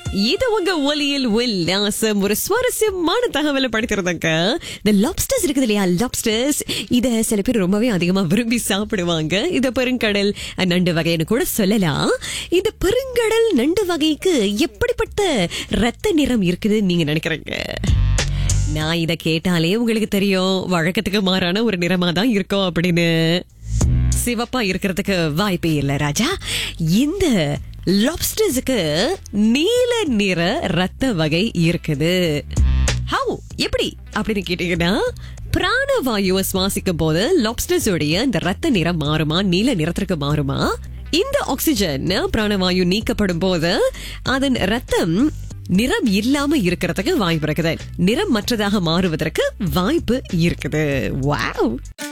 இது உங்க ஒலியில் உல்லாசம் ஒரு சுவாரஸ்யமான தகவலை படித்திருந்தாங்க இந்த லாப்ஸ்டர்ஸ் இருக்குது இல்லையா லாப்ஸ்டர்ஸ் இத சில பேர் ரொம்பவே அதிகமா விரும்பி சாப்பிடுவாங்க இத பெருங்கடல் நண்டு வகைன்னு கூட சொல்லலாம் இந்த பெருங்கடல் நண்டு வகைக்கு எப்படிப்பட்ட ரத்த நிறம் இருக்குதுன்னு நீங்க நினைக்கிறீங்க நான் இத கேட்டாலே உங்களுக்கு தெரியும் வழக்கத்துக்கு மாறான ஒரு நிறமா தான் இருக்கும் அப்படின்னு சிவப்பா இருக்கிறதுக்கு வாய்ப்பே இல்ல ராஜா இந்த லாப்ஸ்டர்ஸுக்கு நீல நிற ரத்த வகை இருக்குது ஹவு எப்படி அப்படின்னு கேட்டீங்கன்னா பிராணவாயுவை சுவாசிக்கும் போது லாப்ஸ்டர்ஸ் உடைய இந்த ரத்த நிறம் மாறுமா நீல நிறத்திற்கு மாறுமா இந்த ஆக்சிஜன் பிராணவாயு நீக்கப்படும் போது அதன் ரத்தம் நிறம் இல்லாம இருக்கிறதுக்கு வாய்ப்பு இருக்குது நிறம் மற்றதாக மாறுவதற்கு வாய்ப்பு இருக்குது வாவ்